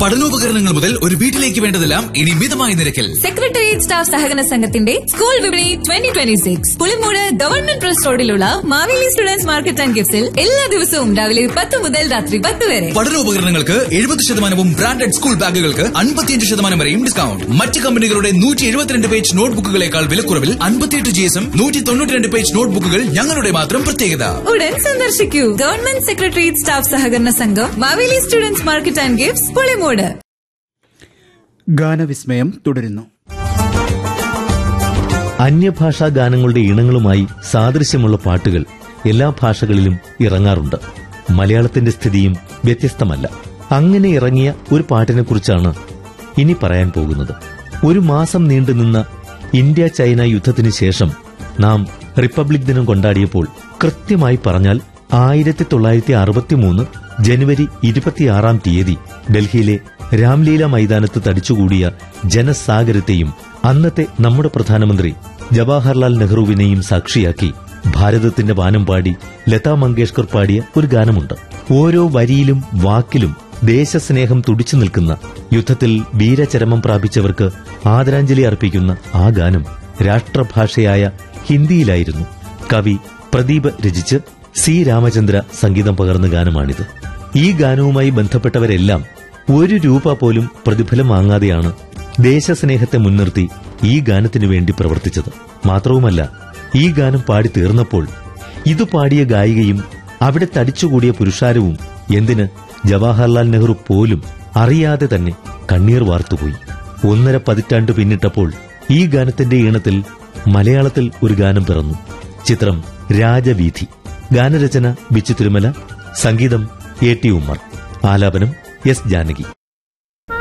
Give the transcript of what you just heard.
പഠനോപകരണങ്ങൾ മുതൽ ഒരു വീട്ടിലേക്ക് വേണ്ടതെല്ലാം ഇനി മിതമായ നിരക്കിൽ സെക്രട്ടേറിയറ്റ് സ്റ്റാഫ് സഹകരണ സംഘത്തിന്റെ സ്കൂൾ വിപണി twenty twenty six Pulimoodu government press റോഡിലുള്ള മാവേലി സ്റ്റുഡൻസ് മാർക്കറ്റ് ആൻഡ് ഗിഫ്റ്റ്സിൽ എല്ലാ ദിവസവും രാവിലെ പത്ത് മുതൽ രാത്രി പത്ത് വരെ പഠനോപകരണങ്ങൾക്ക് എഴുപത് ശതമാനവും ബ്രാൻഡഡ് സ്കൂൾ ബാഗുകൾക്ക് അൻപത്തിയഞ്ച് ശതമാനം വരെയും ഡിസ്കൗണ്ട് മറ്റ് കമ്പനികളുടെ നൂറ്റി എഴുപത്തിരണ്ട് പേജ് നോട്ട്ബുക്കുകളേക്കാൾ വിലക്കുറവിൽ അൻപത്തിയെട്ട് ജി എസും നൂറ്റി തൊണ്ണൂറ്റിരണ്ട് പേജ് നോട്ട്ബുക്കുകൾ ഞങ്ങളുടെ മാത്രം പ്രത്യേകത ഉടൻ സന്ദർശിക്കൂ ഗവൺമെന്റ് സെക്രട്ടേറിയറ്റ് സ്റ്റാഫ് സഹകരണ സംഘം Maveli students market and gifts Pulimoodu ഗാനവിസ്മയം തുടരുന്നു അന്യഭാഷാ ഗാനങ്ങളുടെ ഈണങ്ങളുമായി സാദൃശ്യമുള്ള പാട്ടുകൾ എല്ലാ ഭാഷകളിലും ഇറങ്ങാറുണ്ട് മലയാളത്തിന്റെ സ്ഥിതിയും വ്യത്യസ്തമല്ല അങ്ങനെ ഇറങ്ങിയ ഒരു പാട്ടിനെക്കുറിച്ചാണ് ഇനി പറയാൻ പോകുന്നത് ഒരു മാസം നീണ്ടുനിന്ന ഇന്ത്യ ചൈന യുദ്ധത്തിന് ശേഷം നാം റിപ്പബ്ലിക് ദിനം കൊണ്ടാടിയപ്പോൾ കൃത്യമായി പറഞ്ഞാൽ ആയിരത്തി തൊള്ളായിരത്തി അറുപത്തിമൂന്ന് ജനുവരി ഇരുപത്തിയാറാം തീയതി ഡൽഹിയിലെ രാംലീല മൈതാനത്ത് തടിച്ചുകൂടിയ ജനസാഗരത്തെയും അന്നത്തെ നമ്മുടെ പ്രധാനമന്ത്രി ജവഹർലാൽ നെഹ്റുവിനെയും സാക്ഷിയാക്കി ഭാരതത്തിന്റെ വാനം പാടി ലതാ മങ്കേഷ്കർ പാടിയ ഒരു ഗാനമുണ്ട് ഓരോ വരിയിലും വാക്കിലും ദേശസ്നേഹം തുടിച്ചു നിൽക്കുന്ന യുദ്ധത്തിൽ വീരചരമം പ്രാപിച്ചവർക്ക് ആദരാഞ്ജലി അർപ്പിക്കുന്ന ആ ഗാനം രാഷ്ട്രഭാഷയായ ഹിന്ദിയിലായിരുന്നു കവി പ്രദീപ് രചിച്ച് സി രാമചന്ദ്ര സംഗീതം പകർന്ന ഗാനമാണിത് ഈ ഗാനവുമായി ബന്ധപ്പെട്ടവരെല്ലാം ഒരു രൂപ പോലും പ്രതിഫലം വാങ്ങാതെയാണ് ദേശസ്നേഹത്തെ മുൻനിർത്തി ഈ ഗാനത്തിനു വേണ്ടി പ്രവർത്തിച്ചത് മാത്രവുമല്ല ഈ ഗാനം പാടി തീർന്നപ്പോൾ ഇത് പാടിയ ഗായികയും അവിടെ തടിച്ചുകൂടിയ പുരുഷാരവും എന്തിന് ജവഹർലാൽ നെഹ്റു പോലും അറിയാതെ തന്നെ കണ്ണീർ വാർത്തുപോയി ഒന്നര പതിറ്റാണ്ട് പിന്നിട്ടപ്പോൾ ഈ ഗാനത്തിന്റെ ഈണത്തിൽ മലയാളത്തിൽ ഒരു ഗാനം പിറന്നു ചിത്രം രാജവീഥി ഗാനരചന ബിച്ചു തിരുമല സംഗീതം എ ടി ഉമ്മർ ആലാപനം എസ് ജാനകി